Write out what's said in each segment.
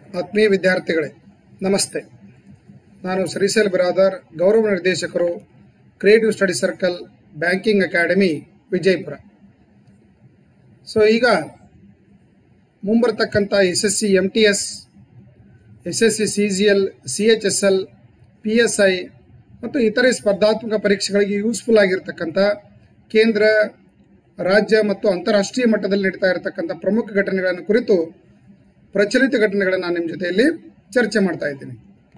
ಆತ್ಮೀಯ ವಿದ್ಯಾರ್ಥಿಗಳೇ ನಮಸ್ತೆ ನಾನು ಶ್ರೀಶೈಲ್ ಬಿರಾದರ್ ಗೌರವ ನಿರ್ದೇಶಕರು creative study circle banking academy Vijayapura so ಈಗ ಮುಂಬರ್ತಕ್ಕಂಥ S S C M T S S S C C G L C H S L P S I ಮತ್ತು ಇತರೆ ಸ್ಪರ್ಧಾತ್ಮಕ ಪರೀಕ್ಷೆಗಳಿಗೆ ಯೂಸ್ಫುಲ್ ಆಗಿರ್ತಕ್ಕಂಥ ಕೇಂದ್ರ ರಾಜ್ಯ ಮತ್ತು ಅಂತಾರಾಷ್ಟ್ರೀಯ ಮಟ್ಟದಲ್ಲಿ ನಡೀತಾ ಇರತಕ್ಕಂಥ ಪ್ರಮುಖ ಘಟನೆಗಳನ್ನು ಕುರಿತು ಪ್ರಚಲಿತ ಘಟನೆಗಳನ್ನು ನಾನು ನಿಮ್ಮ ಜೊತೆಯಲ್ಲಿ ಚರ್ಚೆ ಮಾಡ್ತಾ ಇದ್ದೀನಿ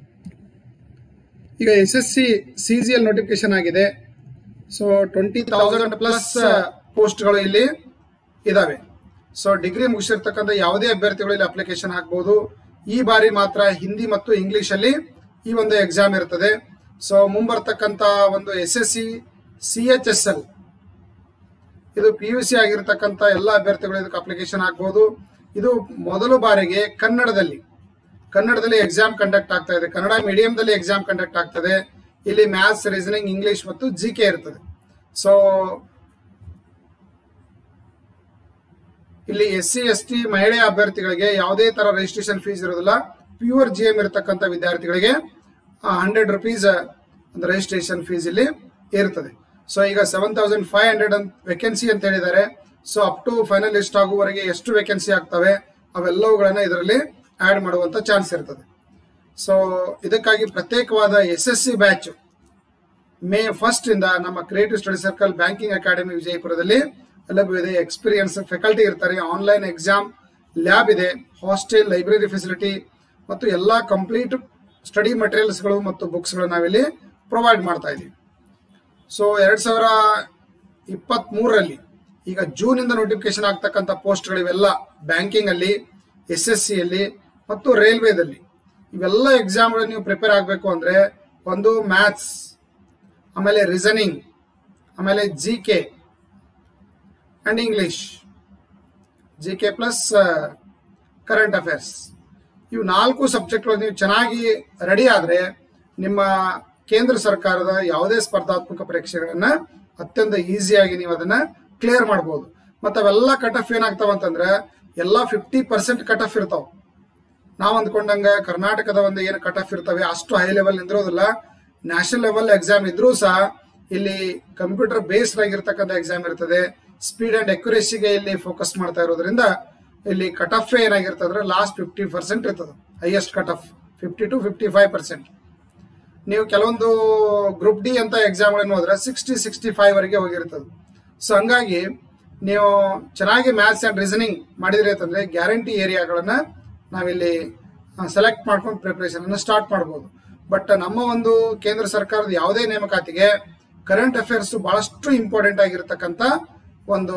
ಈಗ S S C C G L notification ಆಗಿದೆ ಸೊ ಟ್ವೆಂಟಿ ತೌಸಂಡ್ ಪ್ಲಸ್ ಪೋಸ್ಟ್ಗಳು ಇಲ್ಲಿ ಇದಾವೆ ಸೊ ಡಿಗ್ರಿ ಮುಗಿಸಿರ್ತಕ್ಕಂಥ ಯಾವುದೇ ಅಭ್ಯರ್ಥಿಗಳು ಇಲ್ಲಿ ಅಪ್ಲಿಕೇಶನ್ ಹಾಕ್ಬೋದು ಈ ಬಾರಿ ಮಾತ್ರ ಹಿಂದಿ ಮತ್ತು ಇಂಗ್ಲಿಷ್ ಅಲ್ಲಿ ಈ ಒಂದು ಎಕ್ಸಾಮ್ ಇರ್ತದೆ ಸೊ ಮುಂಬರ್ತಕ್ಕಂಥ ಒಂದು S S C C H S L ಇದು ಪಿ ಯು ಸಿ ಆಗಿರ್ತಕ್ಕಂಥ ಎಲ್ಲ ಅಭ್ಯರ್ಥಿಗಳು ಇದಕ್ಕೆ ಅಪ್ಲಿಕೇಶನ್ ಹಾಕ್ಬೋದು ಇದು ಮೊದಲು ಬಾರಿಗೆ ಕನ್ನಡದಲ್ಲಿ ಕನ್ನಡದಲ್ಲಿ ಎಕ್ಸಾಮ್ ಕಂಡಕ್ಟ್ ಆಗ್ತಾ ಇದೆ ಕನ್ನಡ ಮೀಡಿಯಂದಲ್ಲಿ ಎಕ್ಸಾಮ್ ಕಂಡಕ್ಟ್ ಆಗ್ತದೆ ಇಲ್ಲಿ ಮ್ಯಾಥ್ಸ್ ರೀಸನಿಂಗ್ ಇಂಗ್ಲಿಷ್ ಮತ್ತು ಜಿ ಕೆ ಇರ್ತದೆ ಸೊ ಇಲ್ಲಿ ಎಸ್ ಸಿ ಎಸ್ ಟಿ ಮಹಿಳೆ ಅಭ್ಯರ್ಥಿಗಳಿಗೆ ಯಾವುದೇ ತರ ರಿಜಿಸ್ಟ್ರೇಷನ್ ಫೀಸ್ ಇರೋದಿಲ್ಲ ಪ್ಯೂರ್ ಜಿ ಎಂ ಇರತಕ್ಕಂಥ ವಿದ್ಯಾರ್ಥಿಗಳಿಗೆ ಹಂಡ್ರೆಡ್ ರುಪೀಸ್ ಒಂದು ರಿಜಿಸ್ಟ್ರೇಷನ್ ಫೀಸ್ ಇಲ್ಲಿ ಇರ್ತದೆ ಸೊ ಈಗ ಸೆವೆನ್ ತೌಸಂಡ್ ಫೈವ್ ಹಂಡ್ರೆಡ್ ಅಂತ ವೇಕೆನ್ಸಿ ಅಂತ ಹೇಳಿದ್ದಾರೆ so up to final list ಆಗುವವರೆಗೆ ಎಷ್ಟು ವೇಕೆನ್ಸಿ ಆಗ್ತವೆ ಅವೆಲ್ಲವುಗಳನ್ನ ಇದರಲ್ಲಿ ಆಡ್ ಮಾಡುವಂತ ಚಾನ್ಸ್ ಇರ್ತದೆ ಸೊ ಇದಕ್ಕಾಗಿ ಪ್ರತ್ಯೇಕವಾದ S S C batch May first ಇಂದ ನಮ್ಮ creative study circle banking academy ವಿಜಯಪುರದಲ್ಲಿ ಲಭ್ಯವಿದೆ ಎಕ್ಸ್ಪೀರಿಯನ್ಸ್ ಫ್ಯಾಕಲ್ಟಿ ಇರ್ತಾರೆ ಆನ್ಲೈನ್ ಎಕ್ಸಾಮ್ ಲ್ಯಾಬ್ ಇದೆ ಹಾಸ್ಟೆಲ್ ಲೈಬ್ರರಿ ಫೆಸಿಲಿಟಿ ಮತ್ತು ಎಲ್ಲಾ ಕಂಪ್ಲೀಟ್ ಸ್ಟಡಿ ಮಟೀರಿಯಲ್ಸ್ಗಳು ಮತ್ತು ಬುಕ್ಸ್ಗಳು ನಾವಿಲ್ಲಿ ಪ್ರೊವೈಡ್ ಮಾಡ್ತಾ ಇದ್ದೀವಿ ಸೊ ಎರಡ್ ಸಾವಿರ ಇಪ್ಪತ್ತ್ ಮೂರರಲ್ಲಿ ಈಗ ಜೂನ್ ಇಂದ ನೋಟಿಫಿಕೇಶನ್ ಆಗ್ತಕ್ಕಂಥ ಪೋಸ್ಟ್ಗಳು ಇವೆಲ್ಲ ಬ್ಯಾಂಕಿಂಗ್ ಅಲ್ಲಿ ಎಸ್ ಎಸ್ ಸಿ ಅಲ್ಲಿ ಮತ್ತು ರೈಲ್ವೇದಲ್ಲಿ ಇವೆಲ್ಲ ಎಕ್ಸಾಮ್ಗಳು ನೀವು ಪ್ರಿಪೇರ್ ಆಗಬೇಕು ಅಂದ್ರೆ ಒಂದು ಮ್ಯಾಥ್ಸ್ ಆಮೇಲೆ ರೀಸನಿಂಗ್ ಆಮೇಲೆ G K and English G K plus current affairs ಇವು ನಾಲ್ಕು ಸಬ್ಜೆಕ್ಟ್ಗಳು ನೀವು ಚೆನ್ನಾಗಿ ರೆಡಿ ಆದ್ರೆ ನಿಮ್ಮ ಕೇಂದ್ರ ಸರ್ಕಾರದ ಯಾವುದೇ ಸ್ಪರ್ಧಾತ್ಮಕ ಪರೀಕ್ಷೆಗಳನ್ನ ಅತ್ಯಂತ ಈಸಿಯಾಗಿ ನೀವು ಅದನ್ನ ಕ್ಲಿಯರ್ ಮಾಡಬಹುದು ಮತ್ತೆ ಅವೆಲ್ಲ ಕಟ್ ಆಫ್ ಏನಾಗ್ತಾವ ಅಂತಂದ್ರೆ ಎಲ್ಲ ಫಿಫ್ಟಿ ಪರ್ಸೆಂಟ್ ಕಟ್ ಆಫ್ ಇರ್ತಾವ ನಾವ್ ಅಂದ್ಕೊಂಡಂಗ ಕರ್ನಾಟಕದ ಒಂದು ಏನು ಕಟ್ ಆಫ್ ಇರ್ತವೆ ಅಷ್ಟು ಹೈ ಲೆವೆಲ್ ನಿಂದಿರೋದಿಲ್ಲ ನ್ಯಾಷನಲ್ ಲೆವೆಲ್ ಎಕ್ಸಾಮ್ ಇದ್ರೂ ಸಹ ಇಲ್ಲಿ ಕಂಪ್ಯೂಟರ್ ಬೇಸ್ಡ್ ಆಗಿರ್ತಕ್ಕಂಥ ಎಕ್ಸಾಮ್ ಇರ್ತದೆ ಸ್ಪೀಡ್ ಅಂಡ್ ಅಕ್ಯುರೇಸಿಗೆ ಇಲ್ಲಿ ಫೋಕಸ್ ಮಾಡ್ತಾ ಇರೋದ್ರಿಂದ ಇಲ್ಲಿ ಕಟ್ ಆಫ್ ಏನಾಗಿರ್ತದೆ ಅಂದ್ರೆ ಲಾಸ್ಟ್ ಫಿಫ್ಟಿ ಪರ್ಸೆಂಟ್ ಇರ್ತದೆ highest cut off fifty to fifty five percent ನೀವು ಕೆಲವೊಂದು ಗ್ರೂಪ್ ಡಿ ಅಂತ ಎಕ್ಸಾಮ್ಗಳನ್ನು ಹೋದ್ರೆ ಸಿಕ್ಸ್ಟಿ ಸಿಕ್ಸ್ಟಿ ಫೈವ್ ವರೆಗೆ ಹೋಗಿರ್ತದೆ ಸೊ ಹಂಗಾಗಿ ನೀವು ಚೆನ್ನಾಗಿ ಮ್ಯಾಥ್ಸ್ ಆ್ಯಂಡ್ ರೀಸನಿಂಗ್ ಮಾಡಿದ್ರಿ ಅಂತಂದ್ರೆ ಗ್ಯಾರಂಟಿ ಏರಿಯಾಗಳನ್ನ ನಾವಿಲ್ಲಿ ಸೆಲೆಕ್ಟ್ ಮಾಡ್ಕೊಂಡು ಪ್ರಿಪರೇಷನ್ ಅನ್ನು ಸ್ಟಾರ್ಟ್ ಮಾಡ್ಬೋದು ಬಟ್ ನಮ್ಮ ಒಂದು ಕೇಂದ್ರ ಸರ್ಕಾರದ ಯಾವುದೇ ನೇಮಕಾತಿಗೆ ಕರೆಂಟ್ ಅಫೇರ್ಸ್ ಬಹಳಷ್ಟು ಇಂಪಾರ್ಟೆಂಟ್ ಆಗಿರ್ತಕ್ಕಂಥ ಒಂದು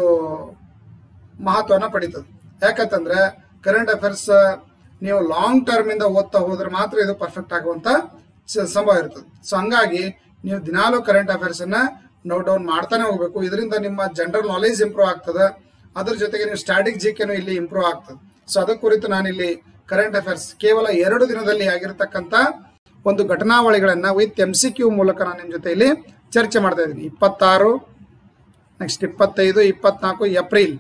ಮಹತ್ವನ ಪಡಿತದೆ ಯಾಕಂತಂದ್ರೆ ಕರೆಂಟ್ ಅಫೇರ್ಸ್ ನೀವು ಲಾಂಗ್ ಟರ್ಮ್ ಇಂದ ಓದ್ತಾ ಹೋದ್ರೆ ಮಾತ್ರ ಇದು ಪರ್ಫೆಕ್ಟ್ ಆಗುವಂತ ಸ- ಸಂಭವ ಇರ್ತದೆ ಸೊ ಹಂಗಾಗಿ ನೀವು ದಿನಾಲೂ ಕರೆಂಟ್ ಅಫೇರ್ಸ್ ಅನ್ನ ನೋಟ್ ಡೌನ್ ಮಾಡ್ತಾನೆ ಹೋಗ್ಬೇಕು ಇದರಿಂದ ನಿಮ್ಮ ಜನರಲ್ ನಾಲೆಜ್ ಇಂಪ್ರೂವ್ ಆಗ್ತದೆ ಅದ್ರ ಜೊತೆಗೆ ನೀವು ಸ್ಟ್ಯಾಟಿಕ್ ಜಿಕೆನು ಇಲ್ಲಿ ಇಂಪ್ರೂವ್ ಆಗ್ತದೆ ಸೊ ಅದರ ಕುರಿತು ನಾನಿಲ್ಲಿ ಕರೆಂಟ್ ಅಫೇರ್ಸ್ ಕೇವಲ ಎರಡು ದಿನದಲ್ಲಿ ಆಗಿರ್ತಕ್ಕಂಥ ಒಂದು ಘಟನಾವಳಿಗಳನ್ನ ವಿತ್ ಎಂ ಸಿ ಕ್ಯೂ ಮೂಲಕ ನಾನು ನಿಮ್ಮ ಜೊತೆ ಇಲ್ಲಿ ಚರ್ಚೆ ಮಾಡ್ತಾ ಇದ್ದೀನಿ ಇಪ್ಪತ್ತಾರು ನೆಕ್ಸ್ಟ್ ಇಪ್ಪತ್ತೈದು ಇಪ್ಪತ್ನಾಲ್ಕು ಏಪ್ರಿಲ್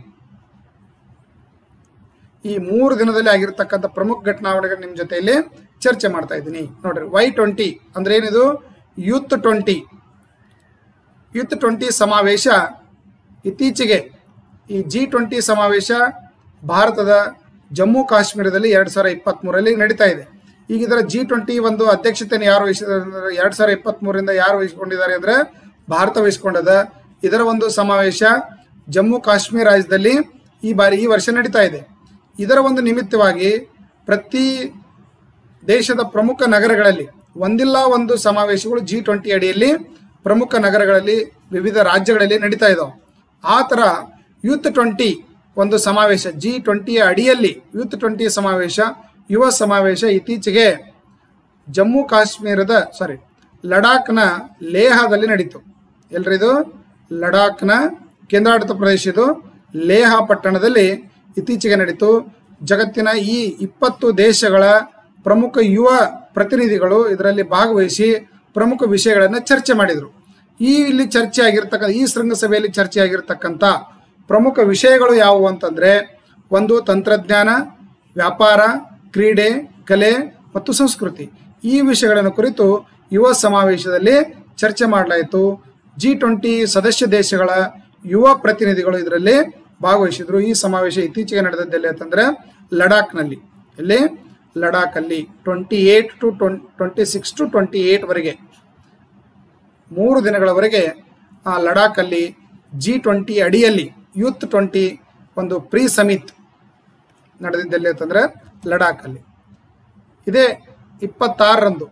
ಈ ಮೂರು ದಿನದಲ್ಲಿ ಆಗಿರ್ತಕ್ಕಂಥ ಪ್ರಮುಖ ಘಟನಾವಳಿಗಳು ನಿಮ್ಮ ಜೊತೆಯಲ್ಲಿ ಚರ್ಚೆ ಮಾಡ್ತಾ ಇದ್ದೀನಿ ನೋಡ್ರಿ ವೈ ಟ್ವೆಂಟಿ ಅಂದ್ರೆ ಏನಿದು ಯೂತ್ ಟ್ವೆಂಟಿ ಯೂತ್ ಟ್ವೆಂಟಿ ಸಮಾವೇಶ ಇತ್ತೀಚೆಗೆ ಈ ಜಿ ಟ್ವೆಂಟಿ ಸಮಾವೇಶ ಭಾರತದ ಜಮ್ಮು ಕಾಶ್ಮೀರದಲ್ಲಿ ಎರಡ್ ಸಾವಿರ ಇಪ್ಪತ್ತ್ ಮೂರರಲ್ಲಿ ನಡೀತಾ ಇದೆ ಈಗ ಇದರ ಜಿ ಟ್ವೆಂಟಿ ಒಂದು ಅಧ್ಯಕ್ಷತೆಯನ್ನು ಯಾರು ವಹಿಸಿದ್ದಾರೆ ಅಂದ್ರೆ ಎರಡ್ ಸಾವಿರ ಇಪ್ಪತ್ತ್ ಮೂರರಿಂದ ಯಾರು ವಹಿಸಿಕೊಂಡಿದ್ದಾರೆ ಅಂದ್ರೆ ಭಾರತ ವಹಿಸಿಕೊಂಡದ ಇದರ ಒಂದು ಸಮಾವೇಶ ಜಮ್ಮು ಕಾಶ್ಮೀರ ರಾಜ್ಯದಲ್ಲಿ ಈ ಬಾರಿ ಈ ವರ್ಷ ನಡೀತಾ ಇದೆ ಇದರ ಒಂದು ನಿಮಿತ್ತವಾಗಿ ಪ್ರತಿ ದೇಶದ ಪ್ರಮುಖ ನಗರಗಳಲ್ಲಿ ಒಂದಿಲ್ಲ ಒಂದು ಸಮಾವೇಶಗಳು ಜಿ ಟ್ವೆಂಟಿ ಅಡಿಯಲ್ಲಿ ಪ್ರಮುಖ ನಗರಗಳಲ್ಲಿ ವಿವಿಧ ರಾಜ್ಯಗಳಲ್ಲಿ ನಡೀತಾ ಇದಾವೆ ಆ ಥರ ಯೂತ್ ಟ್ವೆಂಟಿ ಒಂದು ಸಮಾವೇಶ ಜಿ ಟ್ವೆಂಟಿಯ ಅಡಿಯಲ್ಲಿ ಯೂತ್ ಟ್ವೆಂಟಿ ಸಮಾವೇಶ ಯುವ ಸಮಾವೇಶ ಇತ್ತೀಚೆಗೆ ಜಮ್ಮು ಕಾಶ್ಮೀರದ ಸಾರಿ ಲಡಾಖ್ನ ಲೇಹದಲ್ಲಿ ನಡೀತು ಎಲ್ರಿದು ಲಡಾಖ್ನ ಕೇಂದ್ರಾಡಳಿತ ಪ್ರದೇಶ ಇದು ಲೇಹ ಪಟ್ಟಣದಲ್ಲಿ ಇತ್ತೀಚೆಗೆ ನಡೀತು ಜಗತ್ತಿನ ಈ ಇಪ್ಪತ್ತು ದೇಶಗಳ ಪ್ರಮುಖ ಯುವ ಪ್ರತಿನಿಧಿಗಳು ಇದರಲ್ಲಿ ಭಾಗವಹಿಸಿ ಪ್ರಮುಖ ವಿಷಯಗಳನ್ನು ಚರ್ಚೆ ಮಾಡಿದರು ಈ ಇಲ್ಲಿ ಚರ್ಚೆ ಆಗಿರ್ತಕ್ಕಂಥ ಈ ಶೃಂಗಸಭೆಯಲ್ಲಿ ಚರ್ಚೆ ಆಗಿರ್ತಕ್ಕಂಥ ಪ್ರಮುಖ ವಿಷಯಗಳು ಯಾವುವು ಅಂತಂದ್ರೆ ಒಂದು ತಂತ್ರಜ್ಞಾನ ವ್ಯಾಪಾರ ಕ್ರೀಡೆ ಕಲೆ ಮತ್ತು ಸಂಸ್ಕೃತಿ ಈ ವಿಷಯಗಳನ್ನು ಕುರಿತು ಯುವ ಸಮಾವೇಶದಲ್ಲಿ ಚರ್ಚೆ ಮಾಡಲಾಯಿತು ಜಿ ಟ್ವೆಂಟಿ ಸದಸ್ಯ ದೇಶಗಳ ಯುವ ಪ್ರತಿನಿಧಿಗಳು ಇದರಲ್ಲಿ ಭಾಗವಹಿಸಿದ್ರು ಈ ಸಮಾವೇಶ ಇತ್ತೀಚೆಗೆ ನಡೆದದ್ದೆಲ್ಲಿ ಅಂತಂದ್ರೆ ಲಡಾಖ್ನಲ್ಲಿ ಎಲ್ಲಿ ಲಡಾಖಲ್ಲಿ twenty eight to twenty six to twenty eight ವರೆಗೆ ಮೂರು ದಿನಗಳವರೆಗೆ ಆ ಲಡಾಖಲ್ಲಿ ಜಿ ಟ್ವೆಂಟಿ ಅಡಿಯಲ್ಲಿ ಯೂತ್ ಟ್ವೆಂಟಿ ಒಂದು ಪ್ರೀ ಸಮಿತ್ ನಡೆದಿದ್ದೆಲ್ಲಿ ಅಂತಂದ್ರೆ ಲಡಾಖಲ್ಲಿ ಇದೇ ಇಪ್ಪತ್ತಾರರಂದು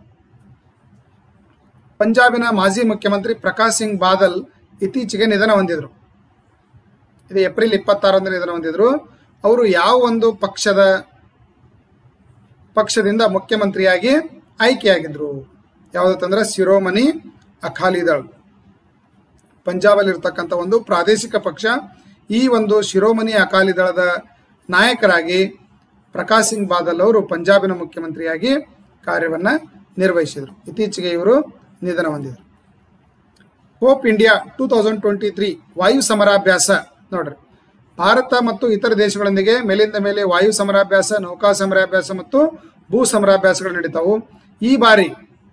ಪಂಜಾಬಿನ ಮಾಜಿ ಮುಖ್ಯಮಂತ್ರಿ ಪ್ರಕಾಶ್ ಸಿಂಗ್ ಬಾದಲ್ ಇತ್ತೀಚೆಗೆ ನಿಧನ ಹೊಂದಿದ್ರು ಇದು ಏಪ್ರಿಲ್ ಇಪ್ಪತ್ತಾರರಂದು ನಿಧನ ಹೊಂದಿದ್ರು ಅವರು ಯಾವ ಒಂದು ಪಕ್ಷದ ಪಕ್ಷದಿಂದ ಮುಖ್ಯಮಂತ್ರಿಯಾಗಿ ಆಯ್ಕೆಯಾಗಿದ್ರು ಯಾವುದಂದ್ರೆ ಶಿರೋಮಣಿ ಅಕಾಲಿದಳ್ ಪಂಜಾಬಲ್ಲಿ ಇರ್ತಕ್ಕಂಥ ಒಂದು ಪ್ರಾದೇಶಿಕ ಪಕ್ಷ ಈ ಒಂದು ಶಿರೋಮಣಿ ಅಕಾಲಿ ದಳದ ನಾಯಕರಾಗಿ ಪ್ರಕಾಶ್ ಸಿಂಗ್ ಬಾದಲ್ ಅವರು ಪಂಜಾಬಿನ ಮುಖ್ಯಮಂತ್ರಿಯಾಗಿ ಕಾರ್ಯವನ್ನು ನಿರ್ವಹಿಸಿದರು ಇತ್ತೀಚೆಗೆ ಇವರು ನಿಧನ ಹೊಂದಿದರು Cope India two thousand twenty three ವಾಯು ಸಮರಾಭ್ಯಾಸ ನೋಡ್ರಿ ಭಾರತ ಮತ್ತು ಇತರ ದೇಶಗಳೊಂದಿಗೆ ಮೇಲಿಂದ ಮೇಲೆ ವಾಯು ಸಮರಾಭ್ಯಾಸ ನೌಕಾ ಸಮರಾಭ್ಯಾಸ ಮತ್ತು ಭೂ ಸಮರಾಭ್ಯಾಸಗಳು ನಡೀತಾವು ಈ ಬಾರಿ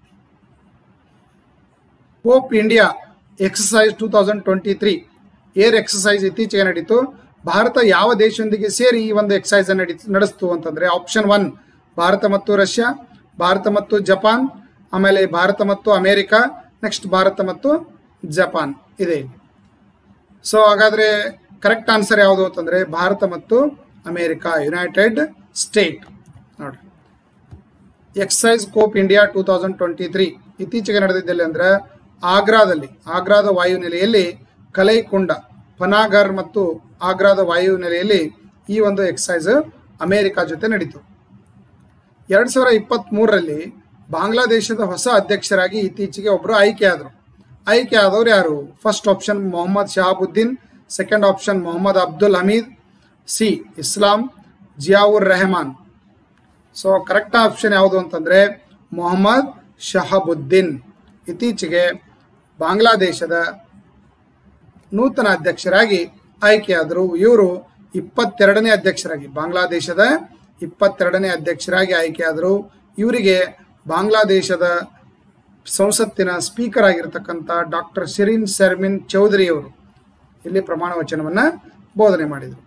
Cope India exercise two thousand twenty three air exercise ಇತ್ತೀಚೆಗೆ ನಡೀತು ಭಾರತ ಯಾವ ದೇಶದೊಂದಿಗೆ ಸೇರಿ ಈ ಒಂದು ಎಕ್ಸಸೈಸ್ ನಡಿ ನಡೆಸ್ತು ಅಂತಂದ್ರೆ ಆಪ್ಷನ್ ಒನ್ ಭಾರತ ಮತ್ತು ರಷ್ಯಾ ಭಾರತ ಮತ್ತು ಜಪಾನ್ ಆಮೇಲೆ ಭಾರತ ಮತ್ತು ಅಮೇರಿಕಾ ನೆಕ್ಸ್ಟ್ ಭಾರತ ಮತ್ತು ಜಪಾನ್ ಇದೆ ಸೊ ಹಾಗಾದ್ರೆ ಕರೆಕ್ಟ್ ಆನ್ಸರ್ ಯಾವುದು ಅಂತಂದ್ರೆ ಭಾರತ ಮತ್ತು ಅಮೇರಿಕಾ ಯುನೈಟೆಡ್ ಸ್ಟೇಟ್ ನೋಡಿ exercise Cope India two thousand twenty three ಇತ್ತೀಚೆಗೆ ನಡೆದಿದ್ದಲ್ಲಿ ಅಂದ್ರೆ ಆಗ್ರಾದಲ್ಲಿ ಆಗ್ರಾದ ವಾಯು ನೆಲೆಯಲ್ಲಿ ಕಲೈಕುಂಡ ಪನಾಗರ್ ಮತ್ತು ಆಗ್ರಾದ ವಾಯು ನೆಲೆಯಲ್ಲಿ ಈ ಒಂದು ಎಕ್ಸೈಸ್ ಅಮೆರಿಕ ಜೊತೆ ನಡೀತು ಎರಡ್ ಸಾವಿರದ ಇಪ್ಪತ್ತ್ ಮೂರರಲ್ಲಿ ಬಾಂಗ್ಲಾದೇಶದ ಹೊಸ ಅಧ್ಯಕ್ಷರಾಗಿ ಇತ್ತೀಚೆಗೆ ಒಬ್ಬರು ಆಯ್ಕೆಯಾದರು ಆಯ್ಕೆ ಆದವರು ಯಾರು first option Mohammad Shahabuddin second option Mohammad Abdul Hamid C Islam Ziaur Rahman so correct option ಯಾವುದು ಅಂತಂದ್ರೆ ಮೊಹಮ್ಮದ್ ಶಹಾಬುದ್ದೀನ್ ಇತ್ತೀಚೆಗೆ ಬಾಂಗ್ಲಾದೇಶದ ನೂತನ ಅಧ್ಯಕ್ಷರಾಗಿ ಆಯ್ಕೆಯಾದರು ಇವರು ಇಪ್ಪತ್ತೆರಡನೇ ಅಧ್ಯಕ್ಷರಾಗಿ ಬಾಂಗ್ಲಾದೇಶದ ಇಪ್ಪತ್ತೆರಡನೇ ಅಧ್ಯಕ್ಷರಾಗಿ ಆಯ್ಕೆಯಾದರು ಇವರಿಗೆ ಬಾಂಗ್ಲಾದೇಶದ ಸಂಸತ್ತಿನ ಸ್ಪೀಕರ್ ಆಗಿರತಕ್ಕಂಥ ಡಾಕ್ಟರ್ ಶಿರೀನ್ ಶರ್ಮಿನ್ ಚೌಧರಿ ಅವರು ಇಲ್ಲಿ ಪ್ರಮಾಣ ವಚನವನ್ನು ಬೋಧನೆ ಮಾಡಿದರು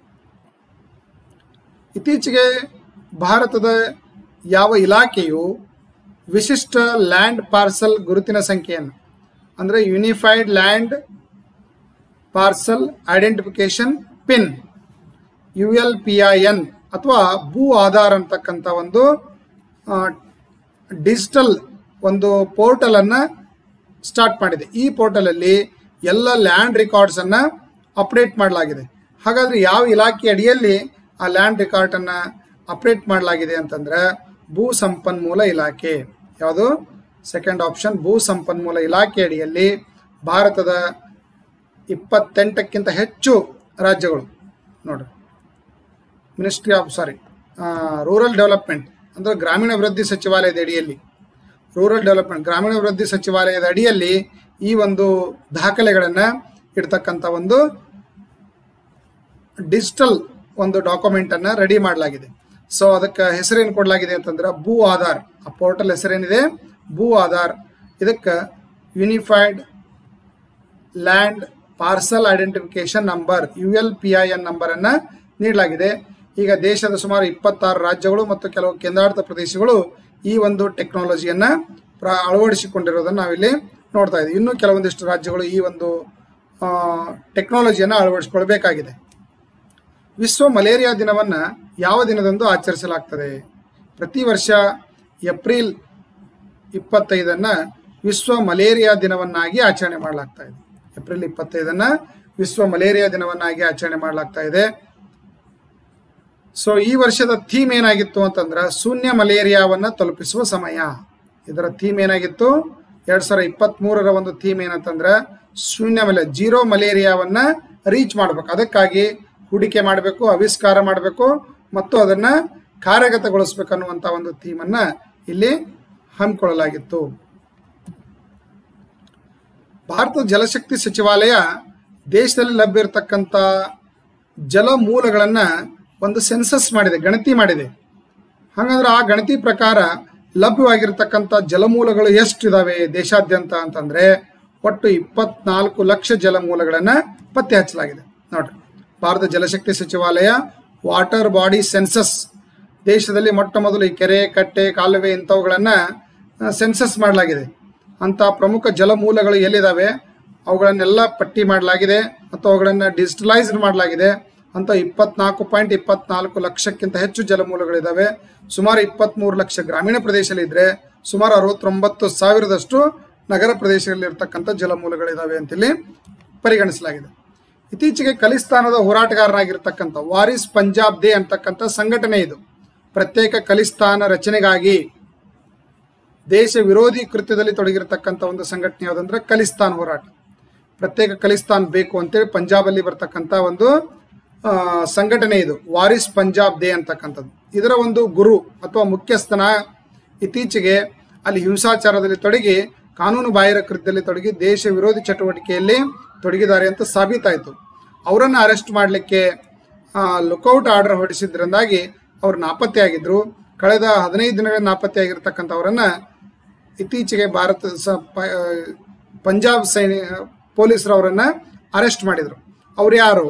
ಇತ್ತೀಚೆಗೆ ಭಾರತದ ಯಾವ ಇಲಾಖೆಯು ವಿಶಿಷ್ಟ ಲ್ಯಾಂಡ್ ಪಾರ್ಸಲ್ ಗುರುತಿನ ಸಂಖ್ಯೆಯನ್ನು ಅಂದರೆ unified land parcel identification pin U L P I N ಅಥವಾ ಭೂ ಆಧಾರ್ ಅಂತಕ್ಕಂಥ ಒಂದು ಡಿಜಿಟಲ್ ಒಂದು ಪೋರ್ಟಲ್ ಅನ್ನ ಸ್ಟಾರ್ಟ್ ಮಾಡಿದೆ ಈ ಪೋರ್ಟಲ್ ಅಲ್ಲಿ ಎಲ್ಲ ಲ್ಯಾಂಡ್ ರೆಕಾರ್ಡ್ಸ್ ಅನ್ನ ಅಪ್ಡೇಟ್ ಮಾಡಲಾಗಿದೆ ಹಾಗಾದ್ರೆ ಯಾವ ಇಲಾಖೆ ಅಡಿಯಲ್ಲಿ ಆ ಲ್ಯಾಂಡ್ ರೆಕಾರ್ಡ್ ಅನ್ನ ಅಪ್ಡೇಟ್ ಮಾಡಲಾಗಿದೆ ಅಂತಂದ್ರೆ ಭೂ ಸಂಪನ್ಮೂಲ ಇಲಾಖೆ ಯಾವುದು ಸೆಕೆಂಡ್ ಆಪ್ಷನ್ ಭೂ ಸಂಪನ್ಮೂಲ ಇಲಾಖೆ ಅಡಿಯಲ್ಲಿ ಭಾರತದ ಇಪ್ಪತ್ತೆಂಟಕ್ಕಿಂತ ಹೆಚ್ಚು ರಾಜ್ಯಗಳು ನೋಡ್ರಿ ministry of sorry rural development ಅಂದ್ರೆ ಗ್ರಾಮೀಣಾಭಿವೃದ್ಧಿ ಸಚಿವಾಲಯದ ಅಡಿಯಲ್ಲಿ ರೂರಲ್ ಡೆವಲಪ್ಮೆಂಟ್ ಗ್ರಾಮೀಣಾಭಿವೃದ್ಧಿ ಸಚಿವಾಲಯದ ಅಡಿಯಲ್ಲಿ ಈ ಒಂದು ದಾಖಲೆಗಳನ್ನು ಇಡ್ತಕ್ಕಂಥ ಒಂದು ಡಿಜಿಟಲ್ ಒಂದು ಡಾಕ್ಯುಮೆಂಟ್ ಅನ್ನ ರೆಡಿ ಮಾಡಲಾಗಿದೆ ಸೊ ಅದಕ್ಕೆ ಹೆಸರೇನು ಕೊಡಲಾಗಿದೆ ಅಂತಂದ್ರೆ ಭೂ ಆಧಾರ್ ಆ ಪೋರ್ಟಲ್ ಹೆಸರೇನಿದೆ ಭೂ ಆಧಾರ್ ಇದಕ್ಕೆ unified land parcel identification number U L P I N number ಅನ್ನ ನೀಡಲಾಗಿದೆ ಈಗ ದೇಶದ ಸುಮಾರು ಇಪ್ಪತ್ತಾರು ರಾಜ್ಯಗಳು ಮತ್ತು ಕೆಲವು ಕೇಂದ್ರಾಡಳಿತ ಪ್ರದೇಶಗಳು ಈ ಒಂದು ಟೆಕ್ನಾಲಜಿಯನ್ನ ಪ್ರ ಅಳವಡಿಸಿಕೊಂಡಿರೋದನ್ನ ನಾವಿಲ್ಲಿ ನೋಡ್ತಾ ಇದ್ದೀವಿ ಇನ್ನೂ ಕೆಲವೊಂದಿಷ್ಟು ರಾಜ್ಯಗಳು ಈ ಒಂದು ಟೆಕ್ನಾಲಜಿಯನ್ನು ಅಳವಡಿಸಿಕೊಳ್ಬೇಕಾಗಿದೆ ವಿಶ್ವ ಮಲೇರಿಯಾ ದಿನವನ್ನ ಯಾವ ದಿನದಂದು ಆಚರಿಸಲಾಗ್ತದೆ ಪ್ರತಿ ವರ್ಷ ಏಪ್ರಿಲ್ ಇಪ್ಪತ್ತೈದನ್ನ ವಿಶ್ವ ಮಲೇರಿಯಾ ದಿನವನ್ನಾಗಿ ಆಚರಣೆ ಮಾಡಲಾಗ್ತಾ ಇದೆ ಏಪ್ರಿಲ್ ಇಪ್ಪತ್ತೈದನ್ನ ವಿಶ್ವ ಮಲೇರಿಯಾ ದಿನವನ್ನಾಗಿ ಆಚರಣೆ ಮಾಡಲಾಗ್ತಾ ಇದೆ ಸೊ ಈ ವರ್ಷದ ಥೀಮ್ ಏನಾಗಿತ್ತು ಅಂತಂದ್ರೆ ಶೂನ್ಯ ಮಲೇರಿಯಾವನ್ನ ತಲುಪಿಸುವ ಸಮಯ ಇದರ ಥೀಮ್ ಏನಾಗಿತ್ತು ಎರಡ್ ಸಾವಿರದ ಇಪ್ಪತ್ತ್ ಮೂರರ ಒಂದು ಥೀಮ್ ಏನಂತಂದ್ರೆ ಶೂನ್ಯ ಮಲೆ ಜೀರೋ ಮಲೇರಿಯಾವನ್ನ ರೀಚ್ ಮಾಡ್ಬೇಕು ಅದಕ್ಕಾಗಿ ಹೂಡಿಕೆ ಮಾಡಬೇಕು ಆವಿಷ್ಕಾರ ಮಾಡಬೇಕು ಮತ್ತು ಅದನ್ನ ಕಾರ್ಯಗತಗೊಳಿಸ್ಬೇಕು ಅನ್ನುವಂಥ ಒಂದು ಥೀಮನ್ನ ಇಲ್ಲಿ ಹಮ್ಮಿಕೊಳ್ಳಲಾಗಿತ್ತು ಭಾರತ ಜಲಶಕ್ತಿ ಸಚಿವಾಲಯ ದೇಶದಲ್ಲಿ ಲಭ್ಯ ಇರತಕ್ಕಂಥ ಜಲ ಮೂಲಗಳನ್ನ ಒಂದು ಸೆನ್ಸಸ್ ಮಾಡಿದೆ ಗಣತಿ ಮಾಡಿದೆ ಹಾಗಂದ್ರೆ ಆ ಗಣತಿ ಪ್ರಕಾರ ಲಭ್ಯವಾಗಿರ್ತಕ್ಕಂಥ ಜಲಮೂಲಗಳು ಎಷ್ಟಿದಾವೆ ದೇಶಾದ್ಯಂತ ಅಂತಂದ್ರೆ ಒಟ್ಟು ಇಪ್ಪತ್ನಾಲ್ಕು ಲಕ್ಷ ಜಲಮೂಲಗಳನ್ನ ಪತ್ತೆ ಹಚ್ಚಲಾಗಿದೆ ನೋಡ್ರಿ ಭಾರತ ಜಲಶಕ್ತಿ ಸಚಿವಾಲಯ ವಾಟರ್ ಬಾಡಿ ಸೆನ್ಸಸ್ ದೇಶದಲ್ಲಿ ಮೊಟ್ಟ ಮೊದಲು ಈ ಕೆರೆ ಕಟ್ಟೆ ಕಾಲುವೆ ಇಂಥವುಗಳನ್ನ ಸೆನ್ಸಸ್ ಮಾಡಲಾಗಿದೆ ಅಂತ ಪ್ರಮುಖ ಜಲಮೂಲಗಳು ಎಲ್ಲಿದ್ದಾವೆ ಅವುಗಳನ್ನೆಲ್ಲ ಪಟ್ಟಿ ಮಾಡಲಾಗಿದೆ ಮತ್ತು ಅವುಗಳನ್ನು ಡಿಜಿಟಲೈಸ್ಡ್ ಮಾಡಲಾಗಿದೆ ಅಂತ ಇಪ್ಪತ್ನಾಲ್ಕು ಪಾಯಿಂಟ್ ಇಪ್ಪತ್ನಾಲ್ಕು ಲಕ್ಷಕ್ಕಿಂತ ಹೆಚ್ಚು ಜಲಮೂಲಗಳಿದ್ದಾವೆ ಸುಮಾರು ಇಪ್ಪತ್ತ್ಮೂರು ಲಕ್ಷ ಗ್ರಾಮೀಣ ಪ್ರದೇಶದಲ್ಲಿ ಇದ್ರೆ ಸುಮಾರು ಅರವತ್ತೊಂಬತ್ತು ಸಾವಿರದಷ್ಟು ನಗರ ಪ್ರದೇಶಗಳಲ್ಲಿ ಇರ್ತಕ್ಕಂಥ ಜಲಮೂಲಗಳಿದ್ದಾವೆ ಅಂತೇಳಿ ಪರಿಗಣಿಸಲಾಗಿದೆ ಇತ್ತೀಚೆಗೆ ಖಲಿಸ್ತಾನದ ಹೋರಾಟಗಾರನಾಗಿರ್ತಕ್ಕಂಥ ವಾರಿಸ್ ಪಂಜಾಬ್ ದೇ ಅಂತಕ್ಕಂಥ ಸಂಘಟನೆ ಇದು ಪ್ರತ್ಯೇಕ ಖಲಿಸ್ತಾನ ರಚನೆಗಾಗಿ ದೇಶ ವಿರೋಧಿ ಕೃತ್ಯದಲ್ಲಿ ತೊಡಗಿರತಕ್ಕಂಥ ಒಂದು ಸಂಘಟನೆ ಯಾವುದಂದ್ರೆ ಖಲಿಸ್ತಾನ್ ಹೋರಾಟ ಪ್ರತ್ಯೇಕ ಖಲಿಸ್ತಾನ್ ಬೇಕು ಅಂತೇಳಿ ಪಂಜಾಬಲ್ಲಿ ಬರ್ತಕ್ಕಂಥ ಒಂದು ಆ, ಸಂಘಟನೆ ಇದು ವಾರಿಸ್ ಪಂಜಾಬ್ ದೇ ಅಂತಕ್ಕಂಥದ್ದು ಇದರ ಒಂದು ಗುರು ಅಥವಾ ಮುಖ್ಯಸ್ಥನ ಇತ್ತೀಚೆಗೆ ಅಲ್ಲಿ ಹಿಂಸಾಚಾರದಲ್ಲಿ ತೊಡಗಿ ಕಾನೂನು ಬಾಹಿರ ಕೃತ್ಯದಲ್ಲಿ ತೊಡಗಿ ದೇಶ ವಿರೋಧಿ ಚಟುವಟಿಕೆಯಲ್ಲಿ ತೊಡಗಿದ್ದಾರೆ ಅಂತ ಸಾಬೀತಾಯಿತು ಅವರನ್ನು ಅರೆಸ್ಟ್ ಮಾಡಲಿಕ್ಕೆ ಲುಕೌಟ್ ಆರ್ಡರ್ ಹೊರಡಿಸಿದ್ರಿಂದಾಗಿ ಅವರು ನಾಪತ್ತೆಯಾಗಿದ್ರು ಕಳೆದ ಹದಿನೈದು ದಿನಗಳ ನಾಪತ್ತೆಯಾಗಿರ್ತಕ್ಕಂಥವರನ್ನ ಇತ್ತೀಚೆಗೆ ಭಾರತ ಸ ಪ- ಆ, ಪಂಜಾಬ್ ಸೈನಿ ಪೊಲೀಸರು ಅವರನ್ನ ಅರೆಸ್ಟ್ ಮಾಡಿದರು ಅವ್ರು ಯಾರು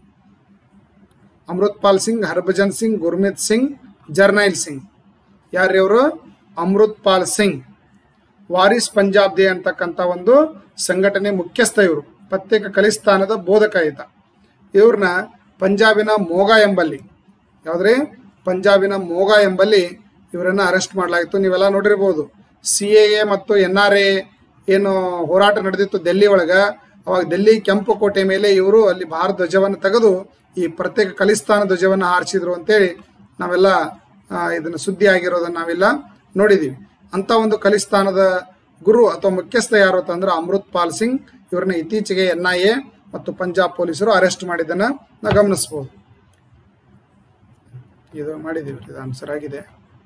ಅಮೃತ್ಪಾಲ್ ಸಿಂಗ್ ಹರ್ಭಜನ್ ಸಿಂಗ್ ಗುರ್ಮಿತ್ ಸಿಂಗ್ ಜರ್ನೈಲ್ ಸಿಂಗ್ ಯಾರು ಇವರು ಅಮೃತ್ಪಾಲ್ ಸಿಂಗ್ ವಾರಿಸ್ ಪಂಜಾಬ್ ದೇ ಅಂತಕ್ಕಂಥ ಒಂದು ಸಂಘಟನೆ ಮುಖ್ಯಸ್ಥ ಇವರು ಪ್ರತ್ಯೇಕ ಖಲಿಸ್ತಾನದ ಬೋಧಕ ಈತ ಇವ್ರನ್ನ ಪಂಜಾಬಿನ ಮೋಗ ಎಂಬಲ್ಲಿ ಯಾವುದ್ರಿ ಪಂಜಾಬಿನ ಮೋಗ ಎಂಬಲ್ಲಿ ಇವರನ್ನ ಅರೆಸ್ಟ್ ಮಾಡಲಾಗಿತ್ತು ನೀವೆಲ್ಲ ನೋಡಿರ್ಬೋದು ಸಿ ಎ ಎ ಮತ್ತು ಎನ್ ಆರ್ ಎ ಏನು ಹೋರಾಟ ನಡೆದಿತ್ತು ಡೆಲ್ಲಿ ಒಳಗ ಅವಾಗ ಡೆಲ್ಲಿ ಕೆಂಪು ಕೋಟೆ ಮೇಲೆ ಇವರು ಅಲ್ಲಿ ಭಾರತ ಧ್ವಜವನ್ನು ತೆಗೆದು ಈ ಪ್ರತ್ಯೇಕ ಖಲಿಸ್ತಾನ ಧ್ವಜವನ್ನು ಹಾರಿಸಿದ್ರು ಅಂತೇಳಿ ನಾವೆಲ್ಲ ಆ, ಇದನ್ನ ಸುದ್ದಿ ಆಗಿರೋದನ್ನ ನಾವೆಲ್ಲ ನೋಡಿದೀವಿ ಅಂತ ಒಂದು ಖಲಿಸ್ತಾನದ ಗುರು ಅಥವಾ ಮುಖ್ಯಸ್ಥ ಯಾರು ಅಂತಂದ್ರೆ ಅಮೃತ್ ಪಾಲ್ ಸಿಂಗ್ ಇವ್ರನ್ನ ಇತ್ತೀಚೆಗೆ ಎನ್ ಐ ಎ ಮತ್ತು ಪಂಜಾಬ್ ಪೊಲೀಸರು ಅರೆಸ್ಟ್ ಮಾಡಿದ್ದನ್ನ ನಾವು ಗಮನಿಸಬಹುದು ಇದು ಮಾಡಿದೀವಿ ಇದು ಆನ್ಸರ್ ಆಗಿದೆ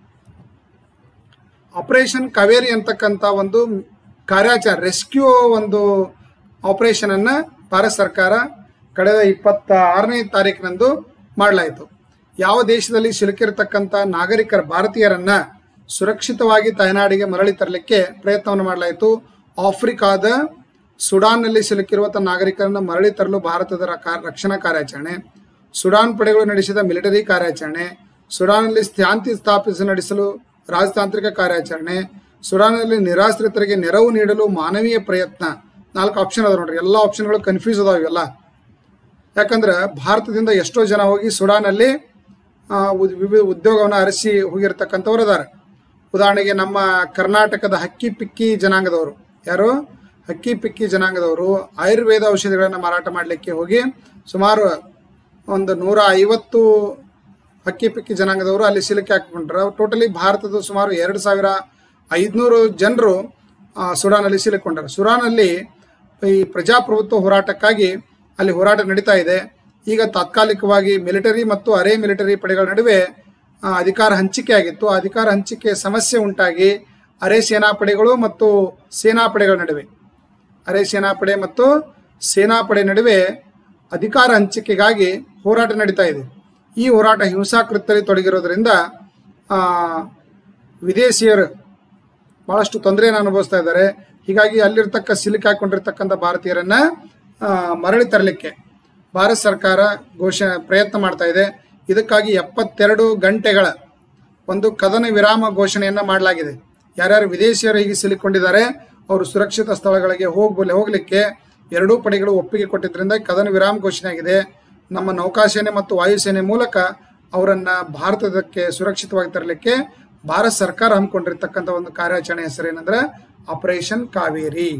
ಆಪರೇಷನ್ ಕಾವೇರಿ ಅಂತಕ್ಕಂಥ ಒಂದು ಕಾರ್ಯಾಚರಣೆ ರೆಸ್ಕ್ಯೂ ಒಂದು ಆಪರೇಷನ್ ಅನ್ನ ಭಾರತ ಸರ್ಕಾರ ಕಳೆದ ಇಪ್ಪತ್ತ ಆರನೇ ತಾರೀಕಿನಂದು ಮಾಡಲಾಯಿತು ಯಾವ ದೇಶದಲ್ಲಿ ಸಿಲುಕಿರತಕ್ಕಂಥ ನಾಗರಿಕರ ಭಾರತೀಯರನ್ನ ಸುರಕ್ಷಿತವಾಗಿ ತಾಯ್ನಾಡಿಗೆ ಮರಳಿ ತರಲಿಕ್ಕೆ ಪ್ರಯತ್ನವನ್ನು ಮಾಡಲಾಯಿತು ಆಫ್ರಿಕಾದ ಸುಡಾನ್ನಲ್ಲಿ ಸಿಲುಕಿರುವ ತನ್ನ ನಾಗರಿಕರನ್ನ ಮರಳಿ ತರಲು ಭಾರತದ ರ- ರಕ್ಷಣಾ ಕಾರ್ಯಾಚರಣೆ ಸುಡಾನ್ ಪಡೆಗಳು ನಡೆಸಿದ ಮಿಲಿಟರಿ ಕಾರ್ಯಾಚರಣೆ ಸುಡಾನ್ನಲ್ಲಿ ಶಾಂತಿ ಸ್ಥಾಪಿಸಿ ನಡೆಸಲು ರಾಜತಾಂತ್ರಿಕ ಕಾರ್ಯಾಚರಣೆ ಸುಡಾನ್ನಲ್ಲಿ ನಿರಾಶ್ರಿತರಿಗೆ ನೆರವು ನೀಡಲು ಮಾನವೀಯ ಪ್ರಯತ್ನ ನಾಲ್ಕು ಆಪ್ಷನ್ ಅದಾವ ನೋಡ್ರಿ ಎಲ್ಲ ಆಪ್ಷನ್ಗಳು ಕನ್ಫ್ಯೂಸ್ ಅದಾವ ಇವೆಲ್ಲ ಯಾಕಂದ್ರೆ ಭಾರತದಿಂದ ಎಷ್ಟೋ ಜನ ಹೋಗಿ ಸುಡಾನಲ್ಲಿ ಆ, ಉದ್- ವಿವಿಧ ಉದ್ಯೋಗವನ್ನು ಅರಸಿ ಹೋಗಿರ್ತಕ್ಕಂಥವ್ರು ಅದಾರೆ ಉದಾಹರಣೆಗೆ ನಮ್ಮ ಕರ್ನಾಟಕದ ಹಕ್ಕಿ ಪಿಕ್ಕಿ ಜನಾಂಗದವರು ಯಾರು ಹಕ್ಕಿ ಪಿಕ್ಕಿ ಜನಾಂಗದವರು ಆಯುರ್ವೇದ ಔಷಧಿಗಳನ್ನು ಮಾರಾಟ ಮಾಡಲಿಕ್ಕೆ ಹೋಗಿ ಸುಮಾರು ಒಂದು ನೂರ ಐವತ್ತು ಹಕ್ಕಿ ಪಿಕ್ಕಿ ಜನಾಂಗದವರು ಅಲ್ಲಿ ಸಿಲುಕಿ ಹಾಕಿಕೊಂಡ್ರು ಟೋಟಲಿ ಭಾರತದ ಸುಮಾರು ಎರಡು ಸಾವಿರ ಐದುನೂರು ಜನರು ಆ, ಸುಡಾನಲ್ಲಿ ಸಿಲುಕೊಂಡರು ಸುಡಾನಲ್ಲಿ ಈ ಪ್ರಜಾಪ್ರಭುತ್ವ ಹೋರಾಟಕ್ಕಾಗಿ ಅಲ್ಲಿ ಹೋರಾಟ ನಡೀತಾ ಇದೆ ಈಗ ತಾತ್ಕಾಲಿಕವಾಗಿ ಮಿಲಿಟರಿ ಮತ್ತು ಅರೆ ಮಿಲಿಟರಿ ಪಡೆಗಳ ನಡುವೆ ಆ, ಅಧಿಕಾರ ಹಂಚಿಕೆ ಆಗಿತ್ತು ಆ ಅಧಿಕಾರ ಹಂಚಿಕೆ ಸಮಸ್ಯೆ ಉಂಟಾಗಿ ಅರೆ ಸೇನಾಪಡೆಗಳು ಮತ್ತು ಸೇನಾಪಡೆಗಳ ನಡುವೆ ಅರೆ ಸೇನಾಪಡೆ ಮತ್ತು ಸೇನಾಪಡೆ ನಡುವೆ ಅಧಿಕಾರ ಹಂಚಿಕೆಗಾಗಿ ಹೋರಾಟ ನಡೀತಾ ಇದೆ ಈ ಹೋರಾಟ ಹಿಂಸಾಕೃತ್ಯದಲ್ಲಿ ತೊಡಗಿರೋದ್ರಿಂದ ಆ, ವಿದೇಶಿಯರು ಬಹಳಷ್ಟು ತೊಂದರೆಯನ್ನು ಅನುಭವಿಸ್ತಾ ಇದ್ದಾರೆ ಹೀಗಾಗಿ ಅಲ್ಲಿರ್ತಕ್ಕ ಸಿಲುಕಿ ಹಾಕೊಂಡಿರ್ತಕ್ಕಂಥ ಭಾರತೀಯರನ್ನ ಆ, ಮರಳಿ ತರಲಿಕ್ಕೆ ಭಾರತ ಸರ್ಕಾರ ಘೋಷಣೆ ಪ್ರಯತ್ನ ಮಾಡ್ತಾ ಇದೆ ಇದಕ್ಕಾಗಿ ಎಪ್ಪತ್ತೆರಡು ಗಂಟೆಗಳ ಒಂದು ಕದನ ವಿರಾಮ ಘೋಷಣೆಯನ್ನ ಮಾಡಲಾಗಿದೆ ಯಾರ್ಯಾರು ವಿದೇಶಿಯರು ಹೀಗೆ ಸಿಲುಕೊಂಡಿದ್ದಾರೆ ಅವರು ಸುರಕ್ಷಿತ ಸ್ಥಳಗಳಿಗೆ ಹೋಗ್ಬಲ್ಲ ಹೋಗ್ಲಿಕ್ಕೆ ಎರಡೂ ಪಡೆಗಳು ಒಪ್ಪಿಗೆ ಕೊಟ್ಟಿದ್ದರಿಂದ ಕದನ ವಿರಾಮ ಘೋಷಣೆ ಆಗಿದೆ ನಮ್ಮ ನೌಕಾಸೇನೆ ಮತ್ತು ವಾಯುಸೇನೆ ಮೂಲಕ ಅವರನ್ನ ಭಾರತದಕ್ಕೆ ಸುರಕ್ಷಿತವಾಗಿ ತರಲಿಕ್ಕೆ ಭಾರತ ಸರ್ಕಾರ ಹಮ್ಮಿಕೊಂಡಿರ್ತಕ್ಕಂಥ ಒಂದು ಕಾರ್ಯಾಚರಣೆ ಹೆಸರೇನಂದ್ರೆ ಆಪರೇಷನ್ ಕಾವೇರಿ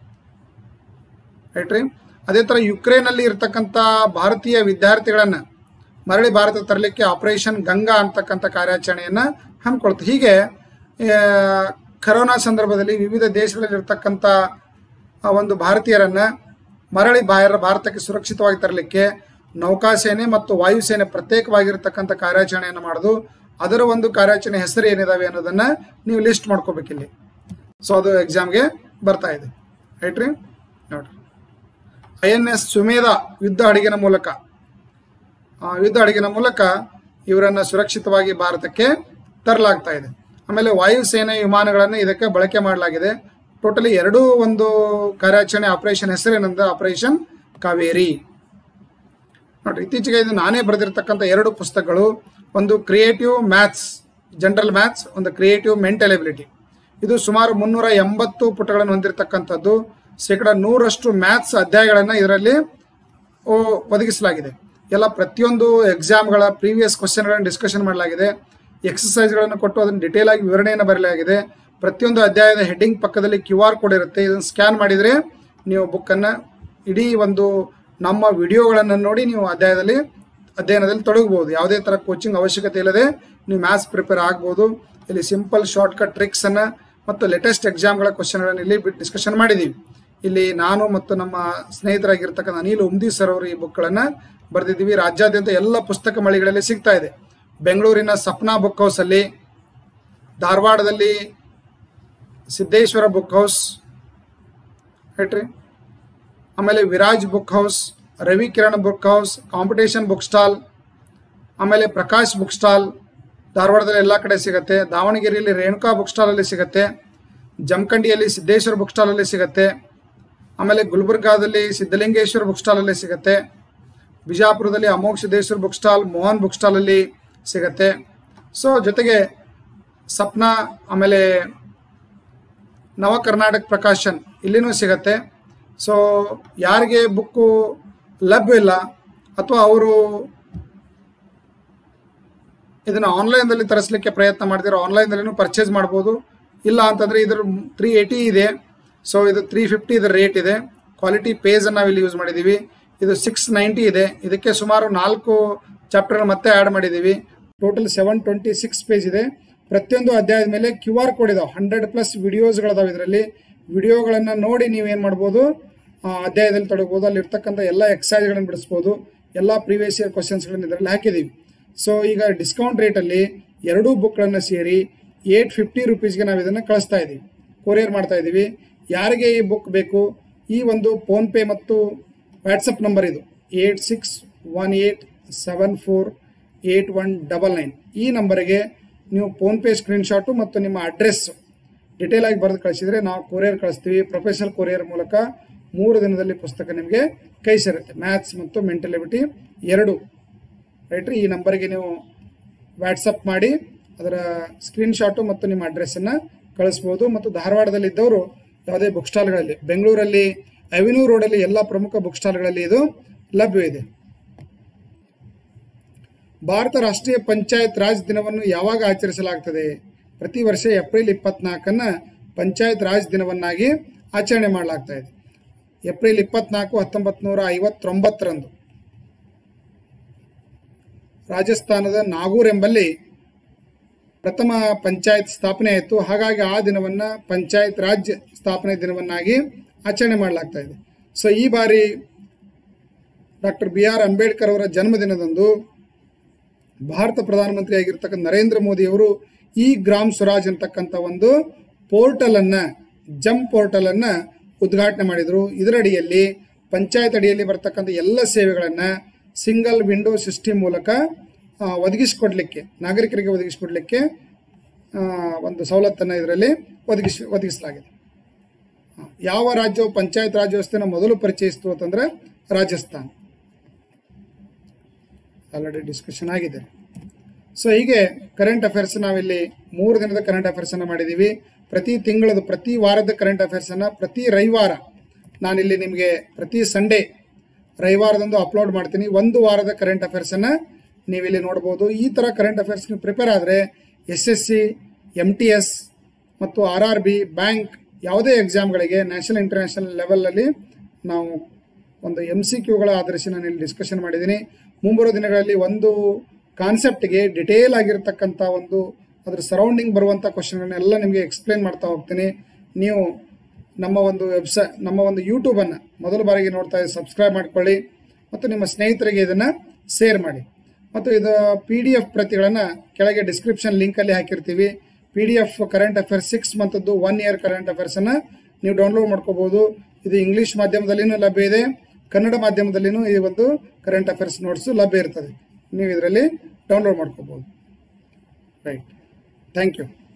ರೈಟ್ರಿ ಅದೇ ತರ ಯುಕ್ರೇನ್ ಅಲ್ಲಿ ಇರ್ತಕ್ಕಂಥ ಭಾರತೀಯ ವಿದ್ಯಾರ್ಥಿಗಳನ್ನ ಮರಳಿ ಭಾರತ ತರಲಿಕ್ಕೆ ಆಪರೇಷನ್ ಗಂಗಾ ಅಂತಕ್ಕಂಥ ಕಾರ್ಯಾಚರಣೆಯನ್ನ ಹಮ್ಮಿಕೊಳ್ತು ಹೀಗೆ ಆ, ಕರೋನಾ ಸಂದರ್ಭದಲ್ಲಿ ವಿವಿಧ ದೇಶಗಳಲ್ಲಿ ಇರ್ತಕ್ಕಂಥ ಆ ಒಂದು ಭಾರತೀಯರನ್ನ ಮರಳಿ ಬಾಯರ ಭಾರತಕ್ಕೆ ಸುರಕ್ಷಿತವಾಗಿ ತರಲಿಕ್ಕೆ ನೌಕಾಸೇನೆ ಮತ್ತು ವಾಯುಸೇನೆ ಪ್ರತ್ಯೇಕವಾಗಿರ್ತಕ್ಕಂಥ ಕಾರ್ಯಾಚರಣೆಯನ್ನು ಮಾಡೋದು ಅದರ ಒಂದು ಕಾರ್ಯಾಚರಣೆ ಹೆಸರು ಏನಿದಾವೆ ಅನ್ನೋದನ್ನ ನೀವು ಲಿಸ್ಟ್ ಮಾಡ್ಕೋಬೇಕಿಲ್ಲಿ ಸೊ ಅದು ಎಕ್ಸಾಮ್ಗೆ ಬರ್ತಾ ಇದೆ ರೈಟ್ರಿ ನೋಡ್ರಿ ಐ ಎನ್ ಎಸ್ ಸುಮೇಧ ಯುದ್ಧ ಹಡಗಿನ ಮೂಲಕ ಆ, ಯುದ್ಧ ಹಡಗಿನ ಮೂಲಕ ಇವರನ್ನ ಸುರಕ್ಷಿತವಾಗಿ ಭಾರತಕ್ಕೆ ತರಲಾಗ್ತಾ ಇದೆ ಆಮೇಲೆ ವಾಯುಸೇನೆ ವಿಮಾನಗಳನ್ನು ಇದಕ್ಕೆ ಬಳಕೆ ಮಾಡಲಾಗಿದೆ ಟೋಟಲಿ ಎರಡೂ ಒಂದು ಕಾರ್ಯಾಚರಣೆ ಆಪರೇಷನ್ ಹೆಸರೇನಂದ್ರೆ ಆಪರೇಷನ್ ಕಾವೇರಿ ನೋಡ್ರಿ ಇತ್ತೀಚೆಗೆ ಇದು ನಾನೇ ಬರೆದಿರ್ತಕ್ಕಂಥ ಎರಡು ಪುಸ್ತಕಗಳು ಒಂದು ಕ್ರಿಯೇಟಿವ್ ಮ್ಯಾಥ್ಸ್ ಜನರಲ್ ಮ್ಯಾಥ್ಸ್ ಒಂದು ಕ್ರಿಯೇಟಿವ್ ಮೆಂಟಲ್ ಎಬಿಲಿಟಿ ಇದು ಸುಮಾರು ಮುನ್ನೂರ ಎಂಬತ್ತು ಪುಟಗಳನ್ನು ಹೊಂದಿರತಕ್ಕಂಥದ್ದು ಶೇಕಡ ನೂರಷ್ಟು ಮ್ಯಾಥ್ಸ್ ಅಧ್ಯಾಯಗಳನ್ನು ಇದರಲ್ಲಿ ಓ, ಒದಗಿಸಲಾಗಿದೆ ಎಲ್ಲ ಪ್ರತಿಯೊಂದು ಎಕ್ಸಾಮ್ಗಳ ಪ್ರೀವಿಯಸ್ ಕ್ವಶನ್ಗಳನ್ನು ಡಿಸ್ಕಷನ್ ಮಾಡಲಾಗಿದೆ ಎಕ್ಸಸೈಸ್ಗಳನ್ನು ಕೊಟ್ಟು ಅದನ್ನು ಡಿಟೇಲ್ ಆಗಿ ವಿವರಣೆಯನ್ನು ಬರೆಯಲಾಗಿದೆ ಪ್ರತಿಯೊಂದು ಅಧ್ಯಾಯದ ಹೆಡ್ಡಿಂಗ್ ಪಕ್ಕದಲ್ಲಿ ಕ್ಯೂ ಆರ್ ಕೋಡ್ ಇರುತ್ತೆ ಇದನ್ನು ಸ್ಕ್ಯಾನ್ ಮಾಡಿದರೆ ನೀವು ಬುಕ್ಕನ್ನು ಇಡೀ ಒಂದು ನಮ್ಮ ವಿಡಿಯೋಗಳನ್ನು ನೋಡಿ ನೀವು ಅಧ್ಯಾಯದಲ್ಲಿ ಅಧ್ಯಯನದಲ್ಲಿ ತೊಡಗಬಹುದು ಯಾವುದೇ ಥರ ಕೋಚಿಂಗ್ ಅವಶ್ಯಕತೆ ಇಲ್ಲದೆ ನೀವು ಮ್ಯಾಥ್ಸ್ ಪ್ರಿಪೇರ್ ಆಗ್ಬೋದು ಇಲ್ಲಿ ಸಿಂಪಲ್ ಶಾರ್ಟ್ಕಟ್ ಟ್ರಿಕ್ಸನ್ನು ಮತ್ತು ಲೇಟೆಸ್ಟ್ ಎಕ್ಸಾಮ್ಗಳ ಕ್ವಶನ್ಗಳನ್ನು ಇಲ್ಲಿ ಬಿಟ್ಟು ಡಿಸ್ಕಷನ್ ಮಾಡಿದ್ದೀವಿ ಇಲ್ಲಿ ನಾನು ಮತ್ತು ನಮ್ಮ ಸ್ನೇಹಿತರಾಗಿರ್ತಕ್ಕಂಥ ಅನಿಲ್ ಉಮ್ದಿ ಸರ್ ಅವರು ಈ ಬುಕ್ಗಳನ್ನು ಬರೆದಿದ್ದೀವಿ ರಾಜ್ಯಾದ್ಯಂತ ಎಲ್ಲ ಪುಸ್ತಕ ಮಳಿಗಳಲ್ಲಿ ಸಿಗ್ತಾ ಇದೆ ಬೆಂಗಳೂರಿನ ಸಪ್ನಾ ಬುಕ್ ಹೌಸಲ್ಲಿ ಧಾರವಾಡದಲ್ಲಿ ಸಿದ್ದೇಶ್ವರ ಬುಕ್ ಹೌಸ್ ಹೇಳ್ರಿ ಆಮೇಲೆ Viraj book house Ravi Kiran book house competition book stall ಆಮೇಲೆ ಪ್ರಕಾಶ್ ಬುಕ್ ಸ್ಟಾಲ್ ಧಾರವಾಡದಲ್ಲಿ ಎಲ್ಲ ಕಡೆ ಸಿಗುತ್ತೆ ದಾವಣಗೆರೆಯಲ್ಲಿ ರೇಣುಕಾ ಬುಕ್ ಸ್ಟಾಲಲ್ಲಿ ಸಿಗುತ್ತೆ ಜಮಖಂಡಿಯಲ್ಲಿ ಸಿದ್ದೇಶ್ವರ ಬುಕ್ ಸ್ಟಾಲಲ್ಲಿ ಸಿಗುತ್ತೆ ಆಮೇಲೆ ಗುಲ್ಬರ್ಗಾದಲ್ಲಿ ಸಿದ್ಧಲಿಂಗೇಶ್ವರ ಬುಕ್ ಸ್ಟಾಲಲ್ಲಿ ಸಿಗುತ್ತೆ ಬಿಜಾಪುರದಲ್ಲಿ Amogha Siddeshwara book stall Mohan book ಸ್ಟಾಲಲ್ಲಿ ಸಿಗುತ್ತೆ ಸೊ ಜೊತೆಗೆ ಸಪ್ನಾ ಆಮೇಲೆ ನವ ಕರ್ನಾಟಕ ಪ್ರಕಾಶನ್ ಇಲ್ಲಿನೂ ಸಿಗತ್ತೆ ಸೊ ಯಾರಿಗೆ ಬುಕ್ಕು ಲಭ್ಯ ಇಲ್ಲ ಅಥವಾ ಅವರು ಇದನ್ನು ಆನ್ಲೈನ್ದಲ್ಲಿ ತರಿಸಲಿಕ್ಕೆ ಪ್ರಯತ್ನ ಮಾಡ್ತಿರೋ ಆನ್ಲೈನ್ದಲ್ಲಿನೂ ಪರ್ಚೇಸ್ ಮಾಡ್ಬೋದು ಇಲ್ಲ ಅಂತಂದರೆ ಇದ್ರ ತ್ರೀ ಏಯ್ಟಿ ಇದೆ ಸೊ ಇದು ತ್ರೀ ಫಿಫ್ಟಿ ಇದರ ರೇಟ್ ಇದೆ ಕ್ವಾಲಿಟಿ ಪೇಜನ್ನು ನಾವು ಇಲ್ಲಿ ಯೂಸ್ ಮಾಡಿದ್ದೀವಿ ಇದು ಸಿಕ್ಸ್ ನೈಂಟಿ ಇದೆ ಇದಕ್ಕೆ ಸುಮಾರು ನಾಲ್ಕು ಚಾಪ್ಟರ್ ಮತ್ತೆ ಆ್ಯಡ್ ಮಾಡಿದ್ದೀವಿ total seven twenty six page ಇದೆ ಪ್ರತಿಯೊಂದು ಅಧ್ಯಾಯದ ಮೇಲೆ ಕ್ಯೂ ಆರ್ ಕೋಡ್ ಇದಾವೆ ಹಂಡ್ರೆಡ್ ಪ್ಲಸ್ ವಿಡಿಯೋಸ್ಗಳಿದಾವೆ ಇದರಲ್ಲಿ ವಿಡಿಯೋಗಳನ್ನು ನೋಡಿ ನೀವೇನು ಮಾಡ್ಬೋದು ಆ, ಅಧ್ಯಾಯದಲ್ಲಿ ತೊಡಗ್ಬೋದು ಅಲ್ಲಿ ಇರ್ತಕ್ಕಂಥ ಎಲ್ಲ ಎಕ್ಸೈಸ್ಗಳನ್ನು ಬಿಡಿಸ್ಬೋದು ಎಲ್ಲ ಪ್ರೀವಿಯಸ್ ಇಯರ್ ಕ್ವಶನ್ಸ್ಗಳನ್ನು ಇದರಲ್ಲಿ ಹಾಕಿದ್ದೀವಿ ಸೊ ಈಗ ಡಿಸ್ಕೌಂಟ್ ರೇಟಲ್ಲಿ ಎರಡೂ ಬುಕ್ಗಳನ್ನು ಸೇರಿ ಏಯ್ಟ್ ಫಿಫ್ಟಿ ರುಪೀಸ್ಗೆ ನಾವು ಇದನ್ನು ಕಳಿಸ್ತಾ ಇದ್ದೀವಿ ಕೊರಿಯರ್ ಮಾಡ್ತಾ ಇದ್ದೀವಿ ಯಾರಿಗೆ ಈ ಬುಕ್ ಬೇಕು ಈ ಒಂದು ಫೋನ್ಪೇ ಮತ್ತು ವಾಟ್ಸಪ್ ನಂಬರ್ ಇದು eight six one eight seven four eight one double nine ಈ ನಂಬರಿಗೆ ನೀವು ಫೋನ್ಪೇ ಸ್ಕ್ರೀನ್ಶಾಟು ಮತ್ತು ನಿಮ್ಮ ಅಡ್ರೆಸ್ಸು ಡಿಟೇಲ್ ಆಗಿ ಬರೆದು ಕಳಿಸಿದರೆ ನಾವು ಕೊರಿಯರ್ ಕಳಿಸ್ತೀವಿ ಪ್ರೊಫೆಷನಲ್ ಕೊರಿಯರ್ ಮೂಲಕ ಮೂರು ದಿನದಲ್ಲಿ ಪುಸ್ತಕ ನಿಮಗೆ ಕೈ ಸೇರುತ್ತೆ ಮ್ಯಾಥ್ಸ್ ಮತ್ತು ಮೆಂಟಲ್ ಎಬಿಲಿಟಿ ಎರಡು ರೈಟ್ರಿ ಈ ನಂಬರ್ಗೆ ನೀವು ವಾಟ್ಸಪ್ ಮಾಡಿ ಅದರ ಸ್ಕ್ರೀನ್ಶಾಟು ಮತ್ತು ನಿಮ್ಮ ಅಡ್ರೆಸ್ಸನ್ನು ಕಳಿಸ್ಬೋದು ಮತ್ತು ಧಾರವಾಡದಲ್ಲಿ ಇದ್ದವರು ಯಾವುದೇ ಬುಕ್ ಸ್ಟಾಲ್ಗಳಲ್ಲಿ ಬೆಂಗಳೂರಲ್ಲಿ ಅವೆನ್ಯೂ ರೋಡಲ್ಲಿ ಎಲ್ಲ ಪ್ರಮುಖ ಬುಕ್ ಸ್ಟಾಲ್ಗಳಲ್ಲಿ ಇದು ಲಭ್ಯವಿದೆ ಭಾರತ ರಾಷ್ಟ್ರೀಯ ಪಂಚಾಯತ್ ರಾಜ್ ದಿನವನ್ನು ಯಾವಾಗ ಆಚರಿಸಲಾಗ್ತದೆ ಪ್ರತಿ ವರ್ಷ ಏಪ್ರಿಲ್ ಇಪ್ಪತ್ನಾಲ್ಕನ್ನು ಪಂಚಾಯತ್ ರಾಜ್ ದಿನವನ್ನಾಗಿ ಆಚರಣೆ ಮಾಡಲಾಗ್ತಾ ಇದೆ ಏಪ್ರಿಲ್ ಇಪ್ಪತ್ನಾಲ್ಕು ಹತ್ತೊಂಬತ್ತು ನೂರ ಐವತ್ತೊಂಬತ್ತರಂದು ರಾಜಸ್ಥಾನದ ನಾಗೂರ್ ಎಂಬಲ್ಲಿ ಪ್ರಥಮ ಪಂಚಾಯತ್ ಸ್ಥಾಪನೆ ಆಯಿತು ಹಾಗಾಗಿ ಆ ದಿನವನ್ನು ಪಂಚಾಯತ್ ರಾಜ್ ಸ್ಥಾಪನೆ ದಿನವನ್ನಾಗಿ ಆಚರಣೆ ಮಾಡಲಾಗ್ತಾ ಇದೆ ಸೊ ಈ ಬಾರಿ ಡಾಕ್ಟರ್ ಬಿ ಆರ್ ಅಂಬೇಡ್ಕರ್ ಅವರ ಜನ್ಮದಿನದಂದು ಭಾರತ ಪ್ರಧಾನಮಂತ್ರಿ ಆಗಿರ್ತಕ್ಕಂಥ ನರೇಂದ್ರ ಮೋದಿಯವರು ಈ ಗ್ರಾಮ್ ಸ್ವರಾಜ್ ಅಂತಕ್ಕಂಥ ಒಂದು ಪೋರ್ಟಲನ್ನು ಜಮ್ ಪೋರ್ಟಲನ್ನು ಉದ್ಘಾಟನೆ ಮಾಡಿದರು ಇದರಡಿಯಲ್ಲಿ ಪಂಚಾಯತ್ ಅಡಿಯಲ್ಲಿ ಬರ್ತಕ್ಕಂಥ ಎಲ್ಲ ಸೇವೆಗಳನ್ನು ಸಿಂಗಲ್ ವಿಂಡೋ ಸಿಸ್ಟಮ್ ಮೂಲಕ ಆ, ಒದಗಿಸಿಕೊಡ್ಲಿಕ್ಕೆ ನಾಗರಿಕರಿಗೆ ಒದಗಿಸಿಕೊಡ್ಲಿಕ್ಕೆ ಆ, ಒಂದು ಸವಲತ್ತನ್ನು ಇದರಲ್ಲಿ ಒದಗಿಸಿ ಒದಗಿಸಲಾಗಿದೆ ಆ, ಯಾವ ರಾಜ್ಯವು ಪಂಚಾಯತ್ ರಾಜ್ ವ್ಯವಸ್ಥೆನ ಮೊದಲು ಪರಿಚಯಿಸಿತು ಅಂತಂದ್ರೆ ರಾಜಸ್ಥಾನ್ ಆಲ್ರೆಡಿ ಡಿಸ್ಕಷನ್ ಆಗಿದೆ ಸೊ ಹೀಗೆ ಕರೆಂಟ್ ಅಫೇರ್ಸ್ ನಾವಿಲ್ಲಿ ಮೂರು ದಿನದ ಕರೆಂಟ್ ಅಫೇರ್ಸನ್ನು ಮಾಡಿದ್ದೀವಿ ಪ್ರತಿ ತಿಂಗಳದು ಪ್ರತಿ ವಾರದ ಕರೆಂಟ್ ಅಫೇರ್ಸನ್ನು ಪ್ರತಿ ರವಿವಾರ ನಾನಿಲ್ಲಿ ನಿಮಗೆ ಪ್ರತಿ ಸಂಡೇ ರವಿವಾರದಂದು ಅಪ್ಲೋಡ್ ಮಾಡ್ತೀನಿ ಒಂದು ವಾರದ ಕರೆಂಟ್ ಅಫೇರ್ಸನ್ನು ನೀವಿಲ್ಲಿ ನೋಡ್ಬೋದು ಈ ಥರ ಕರೆಂಟ್ ಅಫೇರ್ಸ್ ನೀವು ಪ್ರಿಪೇರ್ ಆದರೆ S S C M T S ಮತ್ತು ಆರ್ ಆರ್ ಬಿ ಬ್ಯಾಂಕ್ ಯಾವುದೇ ಎಕ್ಸಾಮ್ಗಳಿಗೆ ನ್ಯಾಷನಲ್ ಇಂಟರ್ನ್ಯಾಷನಲ್ ಲೆವೆಲಲ್ಲಿ ನಾವು ಒಂದು ಎಮ್ ಸಿ ಕ್ಯೂಗಳ ಆಧರಿಸಿ ನಾನು ಇಲ್ಲಿ ಡಿಸ್ಕಷನ್ ಮಾಡಿದ್ದೀನಿ ಮುಂಬರುವ ದಿನಗಳಲ್ಲಿ ಒಂದು ಕಾನ್ಸೆಪ್ಟ್ಗೆ ಡಿಟೇಲ್ ಆಗಿರ್ತಕ್ಕಂಥ ಒಂದು ಅದ್ರ ಸರೌಂಡಿಂಗ್ ಬರುವಂಥ ಕ್ವಶನ್ಗಳನ್ನೆಲ್ಲ ನಿಮಗೆ ಎಕ್ಸ್ಪ್ಲೇನ್ ಮಾಡ್ತಾ ಹೋಗ್ತೀನಿ ನೀವು ನಮ್ಮ ಒಂದು ವೆಬ್ಸೈ ನಮ್ಮ ಒಂದು ಯೂಟ್ಯೂಬನ್ನು ಮೊದಲ ಬಾರಿಗೆ ನೋಡ್ತಾ ಇದ್ದು ಸಬ್ಸ್ಕ್ರೈಬ್ ಮಾಡ್ಕೊಳ್ಳಿ ಮತ್ತು ನಿಮ್ಮ ಸ್ನೇಹಿತರಿಗೆ ಇದನ್ನು ಶೇರ್ ಮಾಡಿ ಮತ್ತು ಇದು ಪಿ ಡಿ ಎಫ್ ಪ್ರತಿಗಳನ್ನು ಕೆಳಗೆ ಡಿಸ್ಕ್ರಿಪ್ಷನ್ ಲಿಂಕಲ್ಲಿ ಹಾಕಿರ್ತೀವಿ P D F current affairs six ಮಂತದ್ದು ಒನ್ ಇಯರ್ ಕರೆಂಟ್ ಅಫೇರ್ಸನ್ನು ನೀವು ಡೌನ್ಲೋಡ್ ಮಾಡ್ಕೋಬೋದು ಇದು ಇಂಗ್ಲೀಷ್ ಮಾಧ್ಯಮದಲ್ಲಿನೂ ಲಭ್ಯ ಇದೆ ಕನ್ನಡ ಮಾಧ್ಯಮದಲ್ಲಿನೂ ಈ ಒಂದು ಕರೆಂಟ್ ಅಫೇರ್ಸ್ ನೋಟ್ಸು ಲಭ್ಯ ಇರ್ತದೆ ನೀವು ಇದರಲ್ಲಿ ಡೌನ್ಲೋಡ್ ಮಾಡ್ಕೋಬೋದು ರೈಟ್ ಥ್ಯಾಂಕ್ ಯು